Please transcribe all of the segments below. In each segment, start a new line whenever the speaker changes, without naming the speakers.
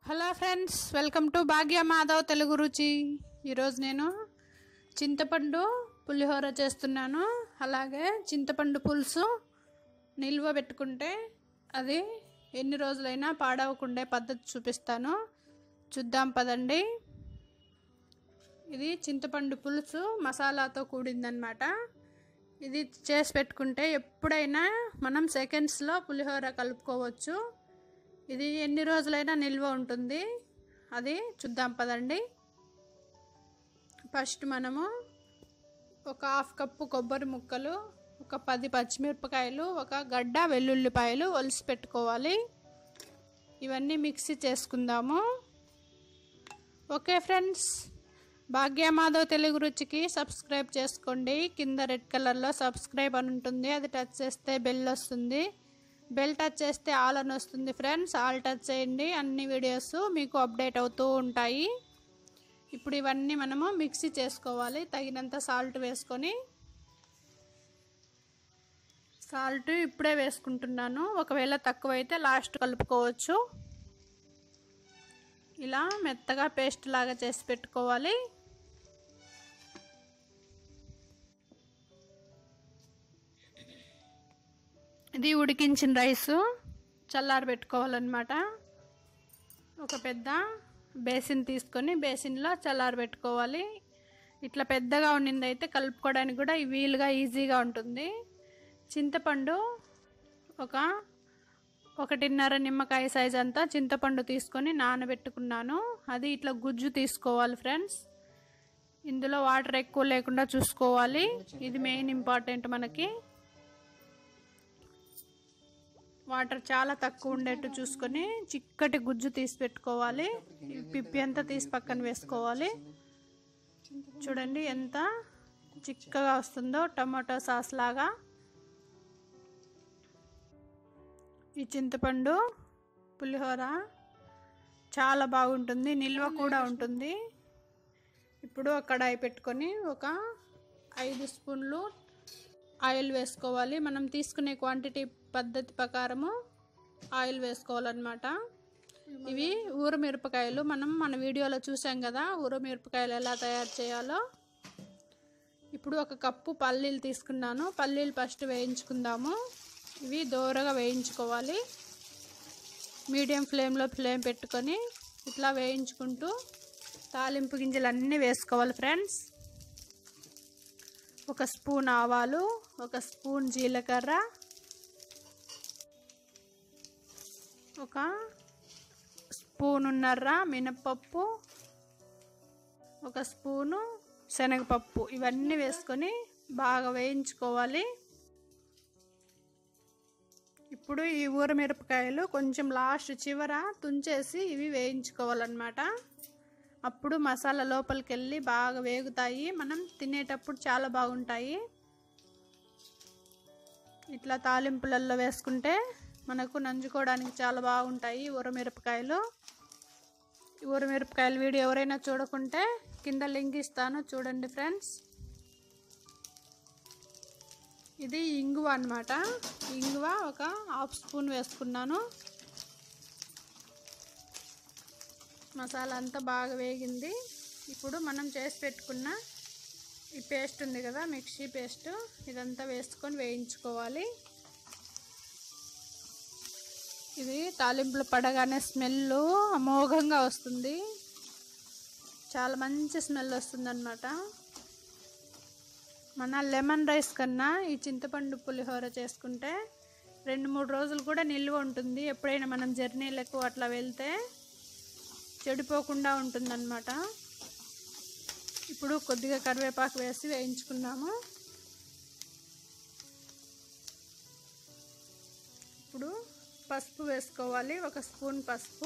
hello friends welcome to Bhagya Madhav Telugu రుచి ఈరోజు నేను చింతపండు పులిహోర చేస్తున్నాను అలాగే చింతపండు పులుసు నిల్వ పెట్టుకుంటే అది ఎన్ని రోజులైనా పాడవకుండే పద్ధతి చూపిస్తాను చూద్దాం పదండి ఇది చింతపండు పులుసు మసాలాతో కూడిందనమాట ఇది చేసి పెట్టుకుంటే ఎప్పుడైనా మనం సెకండ్స్లో పులిహోర కలుపుకోవచ్చు ఇది ఎన్ని రోజులైనా నిల్వ ఉంటుంది అది చూద్దాం పదండి ఫస్ట్ మనము ఒక హాఫ్ కప్పు కొబ్బరి ముక్కలు ఒక పది పచ్చిమిరపకాయలు ఒక గడ్డ వెల్లుల్లిపాయలు ఒలిసి పెట్టుకోవాలి ఇవన్నీ మిక్సీ చేసుకుందాము ఓకే ఫ్రెండ్స్ భాగ్యమాధవ్ తెలుగు రుచికి సబ్స్క్రైబ్ చేసుకోండి కింద రెడ్ కలర్లో సబ్స్క్రైబ్ అని ఉంటుంది అది టచ్ చేస్తే బెల్ వస్తుంది బెల్ టచ్ చేస్తే ఆల్ అని వస్తుంది ఫ్రెండ్స్ ఆల్ టచ్ చేయండి అన్ని వీడియోస్ మీకు అప్డేట్ అవుతూ ఉంటాయి ఇప్పుడు ఇవన్నీ మనము మిక్సీ చేసుకోవాలి తగినంత సాల్ట్ వేసుకొని సాల్ట్ ఇప్పుడే వేసుకుంటున్నాను ఒకవేళ తక్కువైతే లాస్ట్ కలుపుకోవచ్చు ఇలా మెత్తగా పేస్ట్ లాగా చేసి పెట్టుకోవాలి ఇది ఉడికించిన రైసు చల్లారి పెట్టుకోవాలన్నమాట ఒక పెద్ద బేసిన్ తీసుకొని బేసిన్లో చల్లారి పెట్టుకోవాలి ఇట్లా పెద్దగా ఉండింది అయితే కలుపుకోవడానికి కూడా వీలుగా ఈజీగా ఉంటుంది చింతపండు ఒక ఒకటిన్నర నిమ్మకాయ సైజ్ అంతా చింతపండు తీసుకొని నానబెట్టుకున్నాను అది ఇట్లా గుజ్జు తీసుకోవాలి ఫ్రెండ్స్ ఇందులో వాటర్ ఎక్కువ లేకుండా చూసుకోవాలి ఇది మెయిన్ ఇంపార్టెంట్ మనకి వాటర్ చాలా తక్కువ ఉండేట్టు చూసుకొని చిక్కటి గుజ్జు తీసి పెట్టుకోవాలి పిప్పి అంతా తీసి పక్కన వేసుకోవాలి చూడండి ఎంత చిక్కగా వస్తుందో టమాటో సాస్ లాగా ఈ చింతపండు పులిహోర చాలా బాగుంటుంది నిల్వ కూడా ఉంటుంది ఇప్పుడు ఒక కడాయి పెట్టుకొని ఒక ఐదు స్పూన్లు ఆయిల్ వేసుకోవాలి మనం తీసుకునే క్వాంటిటీ పద్ధతి ప్రకారము ఆయిల్ వేసుకోవాలన్నమాట ఇవి ఊర మిరపకాయలు మనం మన వీడియోలో చూసాం కదా ఊర మిరపకాయలు ఎలా తయారు చేయాలో ఇప్పుడు ఒక కప్పు పల్లీలు తీసుకున్నాను పల్లీలు ఫస్ట్ వేయించుకుందాము ఇవి దోరగా వేయించుకోవాలి మీడియం ఫ్లేమ్లో ఫ్లేమ్ పెట్టుకొని ఇట్లా వేయించుకుంటూ తాలింపు గింజలు అన్నీ వేసుకోవాలి ఫ్రెండ్స్ ఒక స్పూన్ ఆవాలు ఒక స్పూన్ జీలకర్ర ఒక స్పూనున్నర మినప్పప్పు ఒక స్పూను శనగపప్పు ఇవన్నీ వేసుకొని బాగా వేయించుకోవాలి ఇప్పుడు ఈ ఊర మిరపకాయలు కొంచెం లాస్ట్ చివర తుంచేసి ఇవి వేయించుకోవాలన్నమాట అప్పుడు మసాలా లోపలికి వెళ్ళి బాగా వేగుతాయి మనం తినేటప్పుడు చాలా బాగుంటాయి ఇట్లా తాలింపులలో వేసుకుంటే మనకు నంజుకోవడానికి చాలా బాగుంటాయి ఊరమిరపకాయలు ఊరమిరపకాయల వీడియో ఎవరైనా చూడకుంటే కింద లింక్ ఇస్తాను చూడండి ఫ్రెండ్స్ ఇది ఇంగువ అనమాట ఇంగువ ఒక హాఫ్ స్పూన్ వేసుకున్నాను మసాలా అంతా బాగా వేగింది ఇప్పుడు మనం చేసి పెట్టుకున్న ఈ పేస్ట్ ఉంది కదా మిక్సీ పేస్ట్ ఇదంతా వేసుకొని వేయించుకోవాలి ఇది తాలింపులు పడగానే స్మెల్ అమోఘంగా వస్తుంది చాలా మంచి స్మెల్ వస్తుందన్నమాట మన లెమన్ రైస్ కన్నా ఈ చింతపండు పులిహోర చేసుకుంటే రెండు మూడు రోజులు కూడా నిల్వ ఉంటుంది ఎప్పుడైనా మనం జర్నీలకు అట్లా వెళ్తే చెడిపోకుండా ఉంటుందన్నమాట ఇప్పుడు కొద్దిగా కరివేపాకు వేసి వేయించుకున్నాము ఇప్పుడు పసుపు వేసుకోవాలి ఒక స్పూన్ పసుపు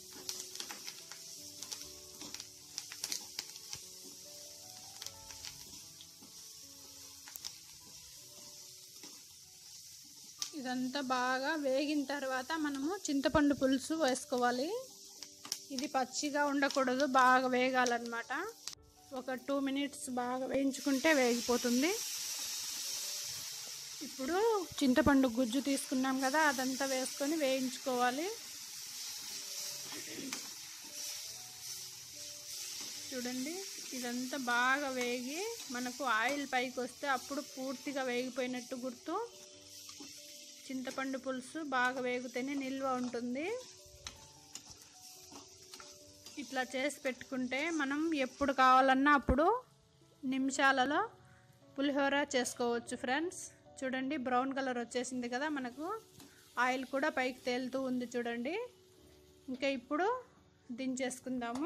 ఇదంతా బాగా వేగిన తర్వాత మనము చింతపండు పులుసు వేసుకోవాలి ఇది పచ్చిగా ఉండకూడదు బాగా వేగాలన్నమాట ఒక టూ మినిట్స్ బాగా వేయించుకుంటే వేగిపోతుంది ఇప్పుడు చింతపండు గుజ్జు తీసుకున్నాం కదా అదంతా వేసుకొని వేయించుకోవాలి చూడండి ఇదంతా బాగా వేగి మనకు ఆయిల్ పైకి వస్తే అప్పుడు పూర్తిగా వేగిపోయినట్టు గుర్తు చింతపండు పులుసు బాగా వేగితేనే నిల్వ ఉంటుంది ఇట్లా చేసి పెట్టుకుంటే మనం ఎప్పుడు కావాలన్నా అప్పుడు నిమిషాలలో పులిహోర చేసుకోవచ్చు ఫ్రెండ్స్ చూడండి బ్రౌన్ కలర్ వచ్చేసింది కదా మనకు ఆయిల్ కూడా పైకి తేలుతూ ఉంది చూడండి ఇంకా ఇప్పుడు దించేసుకుందాము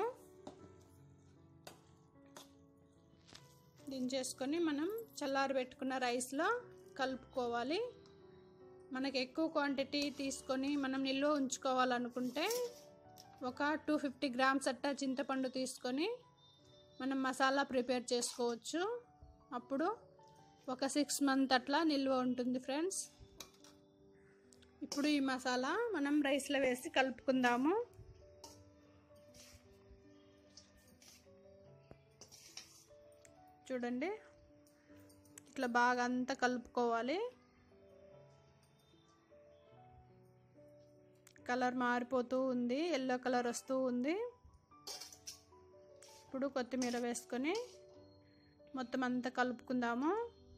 దించేసుకొని మనం చల్లారి పెట్టుకున్న రైస్లో కలుపుకోవాలి మనకి ఎక్కువ క్వాంటిటీ తీసుకొని మనం నిల్వ ఉంచుకోవాలనుకుంటే ఒక టూ ఫిఫ్టీ గ్రామ్స్ అట్టా చింతపండు తీసుకొని మనం మసాలా ప్రిపేర్ చేసుకోవచ్చు అప్పుడు ఒక సిక్స్ మంత్ అట్లా నిల్వ ఉంటుంది ఫ్రెండ్స్ ఇప్పుడు ఈ మసాలా మనం రైస్లో వేసి కలుపుకుందాము చూడండి ఇట్లా బాగా అంతా కలుపుకోవాలి కలర్ మారిపోతూ ఉంది ఎల్లో కలర్ వస్తూ ఉంది ఇప్పుడు కొత్తిమీర వేసుకొని మొత్తం అంతా కలుపుకుందాము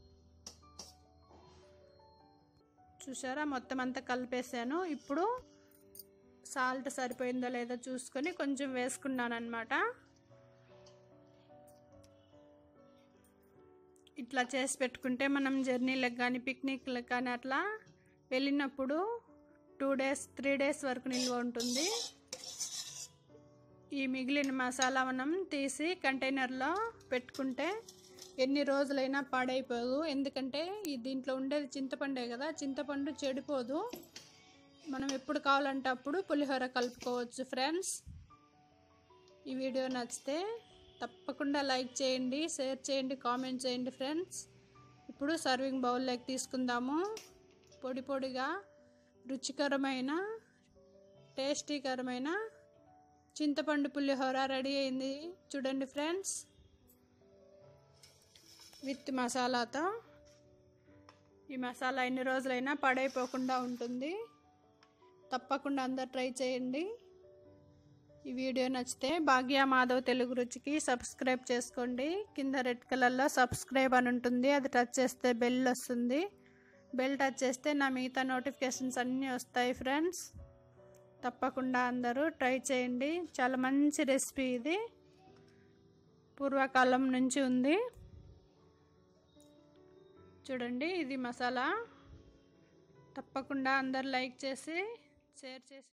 చూసారా మొత్తం అంతా కలిపేసాను ఇప్పుడు సాల్ట్ సరిపోయిందో లేదో చూసుకొని కొంచెం వేసుకున్నాను అనమాట ఇట్లా చేసి పెట్టుకుంటే మనం జర్నీలకు కానీ పిక్నిక్లకు కానీ అట్లా వెళ్ళినప్పుడు టూ డేస్ త్రీ డేస్ వరకు నిల్వ ఉంటుంది ఈ మిగిలిన మసాలా మనం తీసి కంటైనర్లో పెట్టుకుంటే ఎన్ని రోజులైనా పాడైపోదు ఎందుకంటే ఈ దీంట్లో ఉండేది చింతపండే కదా చింతపండు చెడిపోదు మనం ఎప్పుడు కావాలంటే అప్పుడు పులిహోర కలుపుకోవచ్చు ఫ్రెండ్స్ ఈ వీడియో నచ్చితే తప్పకుండా లైక్ చేయండి షేర్ చేయండి కామెంట్ చేయండి ఫ్రెండ్స్ ఇప్పుడు సర్వింగ్ బౌల్లోకి తీసుకుందాము పొడి పొడిగా రుచికరమైన టేస్టీకరమైన చింతపండు పులిహోర రెడీ అయింది చూడండి ఫ్రెండ్స్ విత్ మసాలాతో ఈ మసాలా ఎన్ని రోజులైనా పడైపోకుండా ఉంటుంది తప్పకుండా అందరు ట్రై చేయండి ఈ వీడియో నచ్చితే భాగ్య మాధవ్ తెలుగు రుచికి సబ్స్క్రైబ్ చేసుకోండి కింద రెడ్ కలర్లో సబ్స్క్రైబ్ అని ఉంటుంది అది టచ్ చేస్తే బెల్ వస్తుంది బెల్ టచ్ చేస్తే నా మిగతా నోటిఫికేషన్స్ అన్నీ వస్తాయి ఫ్రెండ్స్ తప్పకుండా అందరూ ట్రై చేయండి చాలా మంచి రెసిపీ ఇది పూర్వకాలం నుంచి ఉంది చూడండి ఇది మసాలా తప్పకుండా అందరు లైక్ చేసి షేర్ చేసి